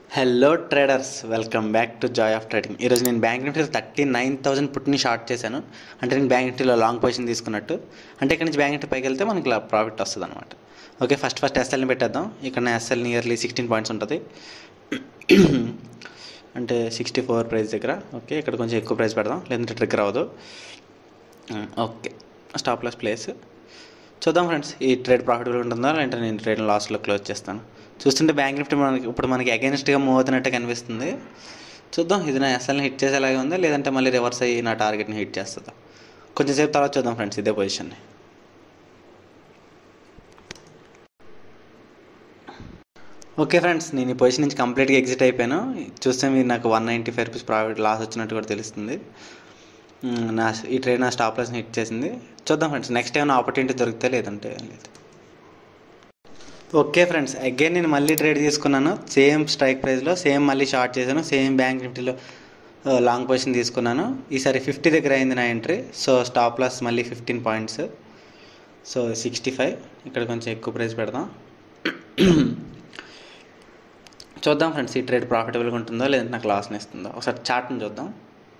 Hello traders welcome back to Joy of Trading ఈరోజు నేను bank నిఫ్టీలో థర్టీ నైన్ థౌసండ్ పుట్ని షార్ట్ చేశాను అంటే నేను బ్యాంక్ నిఫ్టీలో లాంగ్ పొజిషన్ తీసుకున్నట్టు అంటే ఇక్కడ నుంచి బ్యాంక్ నిఫ్టీ పైకి వెళ్తే మనకి ఇలా ప్రాఫిట్ వస్తుంది అనమాట ఓకే ఫస్ట్ ఫస్ట్ ఎస్ఎల్ని పెట్టేద్దాం ఇక్కడ ఎస్ఎల్ నియర్లీ సిక్స్టీన్ పాయింట్స్ ఉంటుంది అంటే సిక్స్టీ ఫోర్ ప్రైస్ దగ్గర ఓకే ఇక్కడ కొంచెం ఎక్కువ ప్రైస్ పెడదాం లేదంటే ట్రిగ్గర్ అవ్వదు ఓకే స్టాప్ లాస్ ప్లేస్ చూద్దాం ఫ్రెండ్స్ ఈ ట్రేడ్ ప్రాఫిటబుల్ ఉంటుందా లేదంటే నేను ట్రేడ్ లాస్లో క్లోజ్ చేస్తాను చూస్తుంటే బ్యాంక్ నిఫ్టీ మనకి ఇప్పుడు మనకి అగైన్స్ట్గా మూవ్ అవుతున్నట్టే కనిపిస్తుంది చూద్దాం ఇది నా ఎస్ఎల్ని హిట్ చేసేలాగే ఉందా లేదంటే మళ్ళీ రివర్స్ అయ్యి నా టార్గెట్ని హిట్ చేస్తుందా కొంచెం సేపు తర్వాత చూద్దాం ఫ్రెండ్స్ ఇదే పొజిషన్ని ఓకే ఫ్రెండ్స్ నేను ఈ పొజిషన్ నుంచి కంప్లీట్గా ఎగ్జిట్ అయిపోయాను చూస్తే మీరు నాకు one ninety five rupees profit loss వచ్చినట్టు కూడా తెలుస్తుంది మ్, నా ఈ ట్రేడ్ నా స్టాప్ లాస్ని హిట్ చేసింది చూద్దాం ఫ్రెండ్స్ నెక్స్ట్ ఏమైనా ఆపర్చునిటీ దొరికితే లేదంటే లేదు ఓకే ఫ్రెండ్స్ అగైన్ నేను మళ్ళీ ట్రేడ్ తీసుకున్నాను సేమ్ స్ట్రైక్ ప్రైస్లో సేమ్ మళ్ళీ షార్ట్ చేశాను సేమ్ బ్యాంక్ నిఫ్టీలో లాంగ్ పొజిషన్ తీసుకున్నాను ఈసారి ఫిఫ్టీ దగ్గర అయింది నా ఎంట్రీ సో స్టాప్ లాస్ మళ్ళీ fifteen points so sixty five ఇక్కడ కొంచెం ఎక్కువ ప్రైస్ పెడదాం చూద్దాం ఫ్రెండ్స్ ఈ ట్రేడ్ ప్రాఫిటబుల్గా ఉంటుందో లేదంటే నాకు లాస్ని ఇస్తుందో ఒకసారి చార్ట్ని చూద్దాం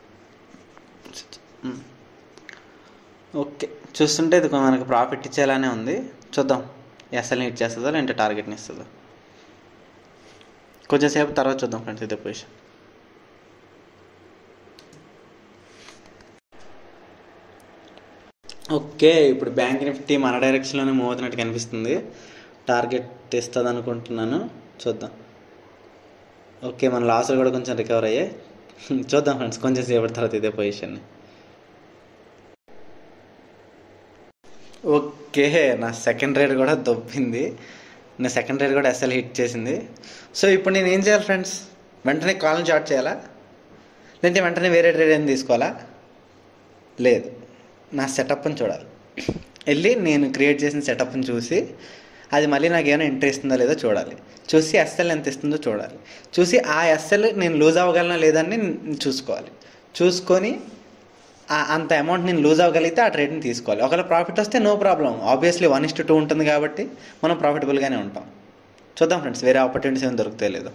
మ్. ఓకే చూస్తుంటే ఇది మనకు ప్రాఫిట్ ఇచ్చేలానే ఉంది చూద్దాం ఎస్ఎల్ని హిట్ చేస్తుందో లేదంటే టార్గెట్ని ఇస్తుందో కొంచెం సేపు తర్వాత చూద్దాం ఫ్రెండ్స్ ఇదే పొజిషన్ ఓకే ఇప్పుడు బ్యాంక్ నిఫ్టీ మన డైరెక్షన్లోనే మూవ్ అవుతున్నట్టు కనిపిస్తుంది టార్గెట్ ఇస్తుంది అనుకుంటున్నాను చూద్దాం ఓకే మన లాస్లు కూడా కొంచెం రికవర్ అయ్యాయి చూద్దాం ఫ్రెండ్స్ కొంచెం సేపటి తర్వాత ఇదే పొజిషన్ని ఓకే నా సెకండ్ రేట్ కూడా దొబ్బింది నా సెకండ్ రేట్ కూడా ఎస్ఎల్ హిట్ చేసింది సో ఇప్పుడు నేను ఏం చేయాలి ఫ్రెండ్స్ వెంటనే కాల్ని చార్ట్ చేయాలా లేదంటే వెంటనే వేరే ట్రేడ్ ఏం తీసుకోవాలా లేదు నా సెటప్ని చూడాలి వెళ్ళి నేను క్రియేట్ చేసిన సెటప్ని చూసి అది మళ్ళీ నాకు ఏమైనా ఎంట్రీ ఇస్తుందో లేదో చూడాలి చూసి ఎస్ఎల్ ఎంత ఇస్తుందో చూడాలి చూసి ఆ ఎస్ఎల్ నేను లూజ్ అవ్వగలనా లేదని నేను చూసుకోవాలి చూసుకొని ఆ- అంత అమౌంట్ నేను లూజ్ అవ్వగలిగితే ఆ ట్రేడ్ని తీసుకోవాలి ఒకవేళ ప్రాఫిట్ వస్తే no problem obviously one is two ఉంటుంది కాబట్టి మనం ప్రాఫిటబుల్గానే ఉంటాం చూద్దాం ఫ్రెండ్స్ వేరే ఆపర్చునిటీస్ ఏమైనా దొరుకుతాయి లేదో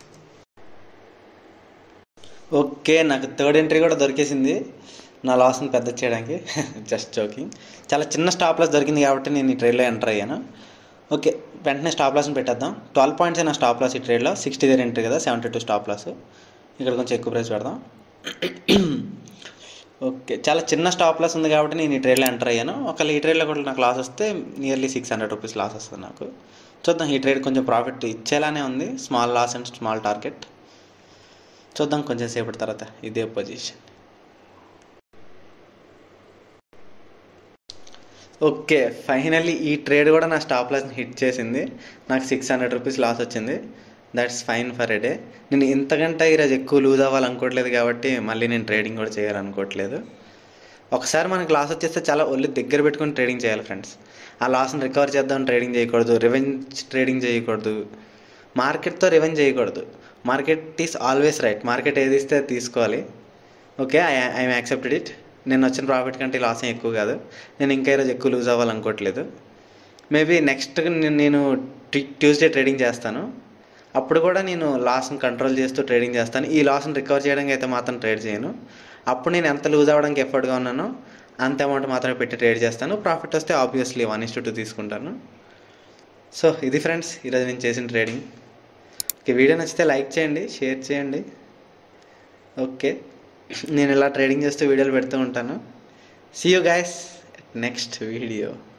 ఓకే నాకు థర్డ్ ఎంట్రీ కూడా దొరికేసింది నా లాస్ని పెద్ద చేయడానికి జస్ట్ జోకింగ్ చాలా చిన్న స్టాప్ లాస్ దొరికింది కాబట్టి నేను ఈ ట్రేడ్లో ఎంటర్ అయ్యాను ఓకే వెంటనే స్టాప్ లాస్ని పెట్టేద్దాం ట్వెల్వ్ పాయింట్స్ నా స్టాప్ లాస్ ఈ ట్రేడ్లో సిక్స్టీ దగ్గర ఎంట్రీ కదా సెవెంటీ టూ స్టాప్ లాస్ ఇక్కడ కొంచెం ఎక్కువ ప్రైస్ పెడదాం ఓకే చాలా చిన్న స్టాప్ లాస్ ఉంది కాబట్టి నేను ఈ ట్రేడ్లో ఎంటర్ అయ్యాను ఒకవేళ ఈ ట్రేడ్లో కూడా నాకు లాస్ వస్తే nearly six hundred rupees loss వస్తుంది నాకు చూద్దాం ఈ ట్రేడ్ కొంచెం ప్రాఫిట్ ఇచ్చేలానే ఉంది small loss and small target చూద్దాం కొంచెం సేపటి తర్వాత ఇదే పొజిషన్ ఓకే ఫైనల్లీ ఈ ట్రేడ్ కూడా నా స్టాప్ లాస్ని హిట్ చేసింది నాకు సిక్స్ హండ్రెడ్ రూపీస్ లాస్ వచ్చింది that's fine for a day నేను ఇంతకంటే ఈరోజు ఎక్కువ లూజ్ అవ్వాలనుకోవట్లేదు కాబట్టి మళ్ళీ నేను ట్రేడింగ్ కూడా చేయాలనుకోవట్లేదు ఒకసారి మనకి లాస్ వచ్చేస్తే చాలా ఒళ్ళు దగ్గర పెట్టుకొని ట్రేడింగ్ చేయాలి ఫ్రెండ్స్ ఆ లాస్ని రికవర్ చేద్దాం ట్రేడింగ్ చేయకూడదు రివెంజ్ ట్రేడింగ్ చేయకూడదు మార్కెట్తో రివెంజ్ చేయకూడదు market is always right market ఏది ఇస్తే అది తీసుకోవాలి okay I I'm accepted it నేను వచ్చిన ప్రాఫిట్ కంటే లాస్ ఏం ఎక్కువ కాదు నేను ఇంకా ఈరోజు ఎక్కువ లూజ్ అవ్వాలనుకోవట్లేదు మేబీ నెక్స్ట్ నేను ట్యూస్డే ట్రేడింగ్ చేస్తాను అప్పుడు కూడా నేను లాస్ని కంట్రోల్ చేస్తూ ట్రేడింగ్ చేస్తాను ఈ లాస్ని రికవర్ చేయడానికి అయితే మాత్రం ట్రేడ్ చేయను అప్పుడు నేను ఎంత లూజ్ అవ్వడానికి ఎఫర్ట్గా ఉన్నానో అంత అమౌంట్ మాత్రమే పెట్టి ట్రేడ్ చేస్తాను ప్రాఫిట్ వస్తే ఆబ్వియస్లీ వన్ ఇస్ టూ తీసుకుంటాను సో ఇది ఫ్రెండ్స్ ఈరోజు నేను చేసిన ట్రేడింగ్ ఓకే వీడియో నచ్చితే లైక్ చేయండి షేర్ చేయండి ఓకే నేను ఇలా ట్రేడింగ్ చేస్తూ వీడియోలు పెడుతూ ఉంటాను see you guys next video